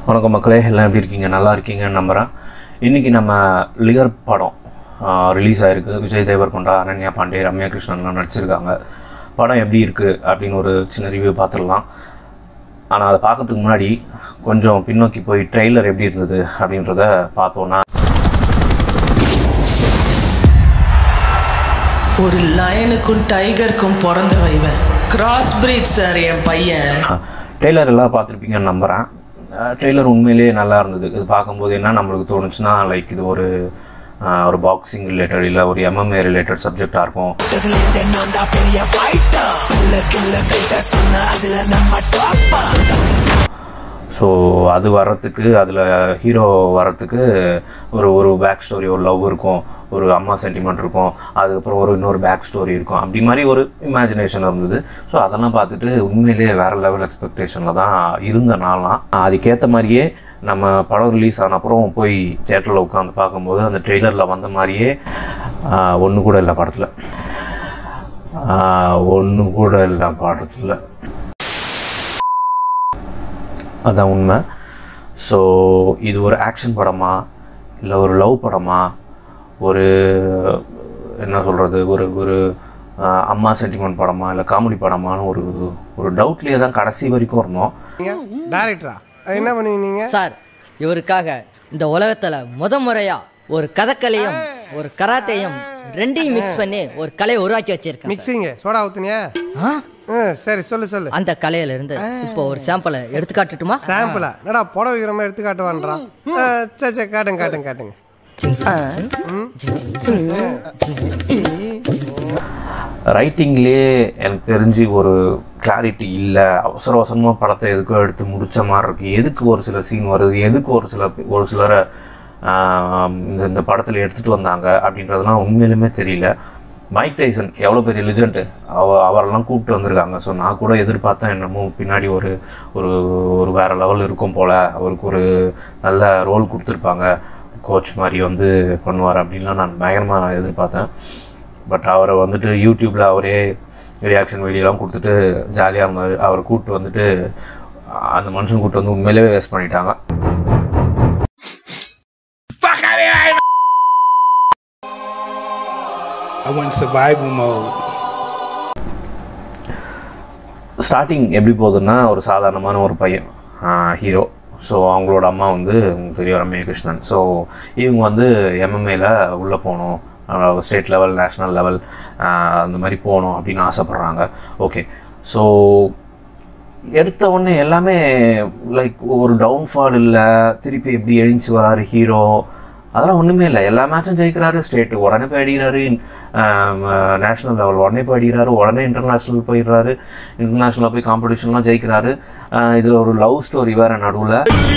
வணக்கம் மக்களே எல்லாம் எப்படி இருக்கீங்க நல்லா இருக்கீங்கன்னு நம்புகிறேன் இன்றைக்கி நம்ம லிகர் படம் ரிலீஸ் ஆகிருக்கு விஜய் தேவர்கொண்டா அனன்யா பாண்டே ரம்யா கிருஷ்ணன்லாம் நடிச்சிருக்காங்க படம் எப்படி இருக்குது அப்படின்னு ஒரு சின்ன ரிவ்யூ பார்த்துடலாம் ஆனால் அதை பார்க்கறதுக்கு முன்னாடி கொஞ்சம் பின்னோக்கி போய் ட்ரெய்லர் எப்படி இருந்தது அப்படின்றத பார்த்தோன்னா ஒரு லயனுக்கும் டைகருக்கும் பிறந்தவ இவன் கிராஸ் பிரீட் சார் என் பையன் ட்ரெய்லர் எல்லாம் பார்த்துருப்பீங்கன்னு நம்புகிறேன் ட்ரெய்லர் உண்மையிலேயே நல்லா இருந்தது இது பார்க்கும்போது என்ன நம்மளுக்கு தோணுச்சுன்னா லைக் இது ஒரு அஹ், ஒரு பாக்ஸிங் ரிலேட்டட் இல்லை ஒரு எம்எம்ஏ ரிலேட்டட் சப்ஜெக்டாக இருக்கும் ஸோ அது வர்றதுக்கு அதில் ஹீரோ வர்றதுக்கு ஒரு ஒரு பேக் ஸ்டோரி ஒரு லவ் இருக்கும் ஒரு அம்மா சென்டிமெண்ட் இருக்கும் அதுக்கப்புறம் ஒரு இன்னொரு பேக் ஸ்டோரி இருக்கும் அப்படி மாதிரி ஒரு இமேஜினேஷன் இருந்தது ஸோ அதெல்லாம் பார்த்துட்டு உண்மையிலேயே வேறு லெவல் எக்ஸ்பெக்டேஷனில் தான் இருந்த நாள்லாம் அதுக்கேற்ற மாதிரியே நம்ம படம் ரிலீஸ் ஆன அப்புறம் போய் தேட்டரில் உட்காந்து பார்க்கும்போது அந்த ட்ரெய்லரில் வந்த மாதிரியே ஒன்று கூட இல்லை படத்தில் ஒன்று கூட இல்லை படத்தில் அதான் உண்மை ஸோ இது ஒரு ஆக்ஷன் படமா இல்லை ஒரு லவ் படமா ஒரு என்ன சொல்கிறது ஒரு ஒரு ஆஹ், அம்மா சென்டிமெண்ட் படமா இல்லை காமெடி படமான்னு ஒரு ஒரு டவுட்லேயே தான் கடைசி வரைக்கும் இருந்தோம் நீங்க டைரக்டரா என்ன பண்ணுவீங்க நீங்க சார் இவருக்காக இந்த உலகத்துல முத முறையா ஒரு கதக்கலையும் ஒரு கராத்தையும் ரெண்டையும் மிக்ஸ் பண்ணி ஒரு கலையை உருவாக்கி வச்சிருக்கேன் சார். மிக்சிங்க சோடா ஊத்துனியா ஆ? ம் சரி சொல்லு சொல்லு அந்த கலையில இருந்து இப்போ ஒரு சாம்பிளை எடுத்து காட்டுட்டுமா சாம்பிளா என்னடா புடவை வைக்கிறமா எடுத்து காட்டுவான்றான் ஆ, சரி சரி காட்டுங்க காட்டுங்க காட்டுங்க ரைட்டிங்லேயே எனக்கு தெரிஞ்சு ஒரு கிளாரிட்டி இல்லை அவசர அவசரமாக படத்தை எதுக்கோ எடுத்து முடிச்ச மாதிரி இருக்குது எதுக்கு ஒரு சில சீன் வருது எதுக்கு ஒரு சில ஒரு சிலரை ஆம், இந்த இந்த படத்தில் எடுத்துகிட்டு வந்தாங்க அப்படின்றதெல்லாம் உண்மையிலுமே தெரியல மைக் டைசன் எவ்வளோ பெரிய லிஜெண்ட்டு அவ அவரெல்லாம் கூப்பிட்டு வந்திருக்காங்க ஸோ நான் கூட எதிர்பார்த்தேன் என்னமோ பின்னாடி ஒரு ஒரு ஒரு வேறு லெவல் இருக்கும் போல் அவருக்கு ஒரு நல்ல ரோல் கொடுத்துருப்பாங்க கோச் மாதிரி வந்து பண்ணுவார் அப்படின்லாம் நான் பயங்கரமாக எதிர்பார்த்தேன் பட் அவரை வந்துட்டு யூடியூப்பில் அவரே ரியாக்ஷன் வீடியோலாம் கொடுத்துட்டு ஜாலியாக இருந்தார் அவரை கூப்பிட்டு வந்துட்டு அந்த மனுஷன் கூப்பிட்டு வந்து உண்மையிலேயே வேஸ்ட் பண்ணிட்டாங்க I went survival mode. Starting எப்படி போகுதுன்னா ஒரு சாதாரணமான ஒரு பையன் ஹீரோ ஸோ அவங்களோட அம்மா வந்து உங்களுக்கு தெரியும் ரம்யா கிருஷ்ணன் ஸோ இவங்க வந்து எம்எம்ஏல உள்ளே போகணும் ஸ்டேட் லெவல் நேஷ்னல் லெவல் அந்த மாதிரி போகணும் அப்படின்னு ஆசைப்பட்றாங்க ஓகே ஸோ எடுத்த உடனே எல்லாமே லைக் ஒரு டவுன்ஃபால் இல்லை திருப்பி எப்படி எழுந்துச்சு வராரு ஹீரோ அதெல்லாம் ஒன்றுமே இல்லை எல்லா மேட்சும் ஜெயிக்கிறாரு ஸ்டேட்டு உடனே போய் அடிக்கிறாரு நேஷ்னல் லெவல் உடனே போய் அடிக்கிறாரு உடனே இன்டர்நேஷ்னல் போயிடுறாரு இன்டர்நேஷ்னலில் போய் காம்படிஷன்லாம் ஜெயிக்கிறாரு இதில் ஒரு லவ் ஸ்டோரி வேறு நடுவில்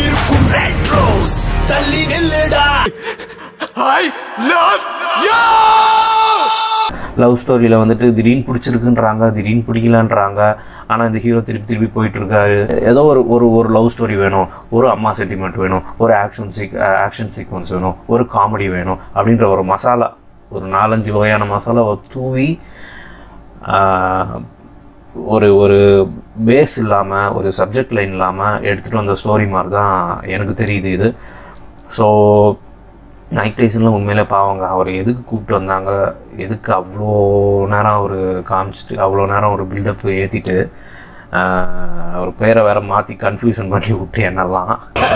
லவ் ஸ்டோரியில் வந்துட்டு திடீர்னு பிடிச்சிருக்குன்றாங்க திடீர்னு பிடிக்கலன்றாங்க ஆனால் இந்த ஹீரோ திருப்பி திருப்பி போயிட்டு இருக்காரு ஏதோ ஒரு ஒரு ஒரு லவ் ஸ்டோரி வேணும் ஒரு அம்மா சென்டிமெண்ட் வேணும் ஒரு ஆக்ஷன் சீக் ஆக்ஷன் சீக்வன்ஸ் வேணும் ஒரு காமெடி வேணும் அப்படின்ற ஒரு மசாலா ஒரு நாலஞ்சு வகையான மசாலாவை தூவி ஆஹ், ஒரு ஒரு பேஸ் இல்லாமல் ஒரு சப்ஜெக்ட் லைன் இல்லாமல் எடுத்துகிட்டு வந்த ஸ்டோரி மாதிரி தான் எனக்கு தெரியுது இது ஸோ நைட் டைசன்லாம் உண்மையிலே பாவங்க அவர் எதுக்கு கூப்பிட்டு வந்தாங்க எதுக்கு அவ்வளோ நேரம் அவர் காமிச்சிட்டு அவ்வளோ நேரம் ஒரு பில்டப் ஏற்றிட்டு அவர் பேரை வேற மாற்றி கன்ஃபியூஷன் பண்ணி விட்டு என்னெல்லாம்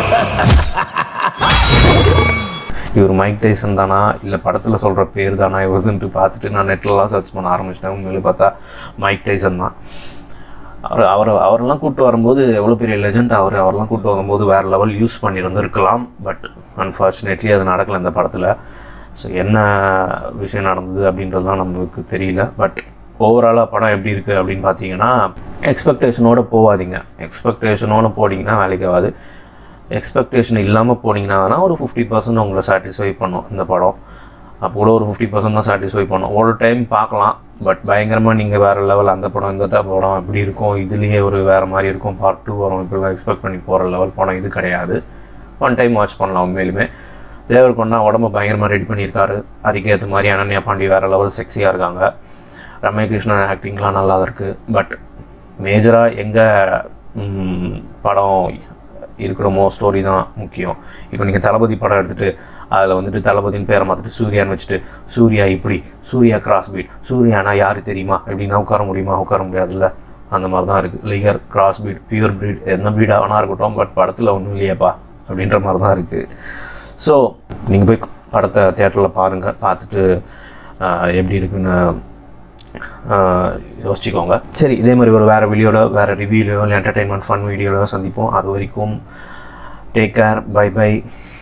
இவர் மைக் டைசன் தானா இல்லை படத்தில் சொல்கிற பேர் தானா இவருதுன்ட்டு பார்த்துட்டு நான் நெட்லலாம் சர்ச் பண்ண ஆரம்பிச்சிட்டேன் உண்மையிலே பார்த்தா மைக் டைசன் தான் அவர் அவர் அவரெல்லாம் கூப்பிட்டு வரும்போது எவ்வளோ பெரிய லெஜண்ட் அவர் அவரெல்லாம் கூப்பிட்டு வரும்போது வேறு லெவல் யூஸ் பண்ணியிருந்திருக்கலாம் பட் அன்ஃபார்ச்சுனேட்லி அது நடக்கலை இந்த படத்தில் ஸோ என்ன விஷயம் நடந்தது அப்படின்றதுலாம் நம்மளுக்கு தெரியல பட் ஓவராலாக படம் எப்படி இருக்குது அப்படின்னு பார்த்தீங்கன்னா எக்ஸ்பெக்டேஷனோட போகாதீங்க எக்ஸ்பெக்டேஷனோட போனீங்கன்னா வேலைக்கு ஆகாது எக்ஸ்பெக்டேஷன் இல்லாமல் போனீங்கன்னா வேணால் ஒரு ஃபிஃப்டி பர்சன்ட் உங்களை சாட்டிஸ்ஃபை பண்ணும் இந்த படம் அப்போ கூட ஒரு ஃபிஃப்டி பர்சன்ட் தான் சாட்டிஸ்ஃபை பண்ணும் ஒரு டைம் பார்க்கலாம் பட் பயங்கரமாக நீங்கள் வேறு லெவல் அந்த படம் இந்த ட- படம் இப்படி இருக்கும் இதுலேயே ஒரு வேறு மாதிரி இருக்கும் பார்ட் டூ வரும் இப்படிலாம் எக்ஸ்பெக்ட் பண்ணி போகிற லெவல் படம் இது கிடையாது ஒன் டைம் வாட்ச் பண்ணலாம் உண்மையிலுமே தேவர் கொண்டா உடம்ப பயங்கரமாக ரெடி பண்ணியிருக்காரு அதுக்கேற்ற மாதிரி அனன்யா பாண்டி வேறு லெவல் செக்ஸியாக இருக்காங்க ரம்யா கிருஷ்ணன் ஆக்டிங்லாம் நல்லா இருக்குது பட் மேஜராக எங்கே படம் இருக்கிறோமோ ஸ்டோரி தான் முக்கியம் இப்போ நீங்கள் தளபதி படம் எடுத்துகிட்டு அதில் வந்துட்டு தளபதின்னு பேரை மாற்றிட்டு சூர்யான்னு வச்சுட்டு சூர்யா இப்படி சூர்யா கிராஸ் பீட் சூர்யானா யார் தெரியுமா எப்படின்னா உட்கார முடியுமா உட்கார முடியாதுல்ல அந்த மாதிரி தான் இருக்குது liger cross breed pure breed எந்த பீடாக வேணா இருக்கட்டும் பட் படத்தில் ஒன்றும் இல்லையாப்பா அப்படின்ற மாதிரி தான் இருக்குது ஸோ நீங்கள் போய் படத்தை தேட்டரில் பாருங்கள் பார்த்துட்டு ஆஹ், எப்படி இருக்குன்னு ஆஹ், யோசிச்சுக்கோங்க சரி இதே மாதிரி ஒரு வேறு வீடியோவில் வேறு ரிவ்யூலையோ இல்லை என்டர்டெயின்மெண்ட் ஃபன் வீடியோலையோ சந்திப்போம் அது வரைக்கும் take care bye bye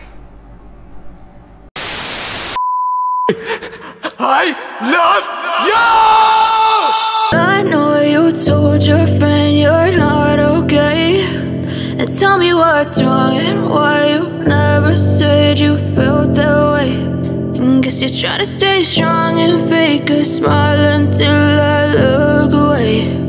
I know you told your friend you're not okay. And tell me what's wrong and why you never said you felt that way. And guess you're trying to stay strong and fake a smile until I look away.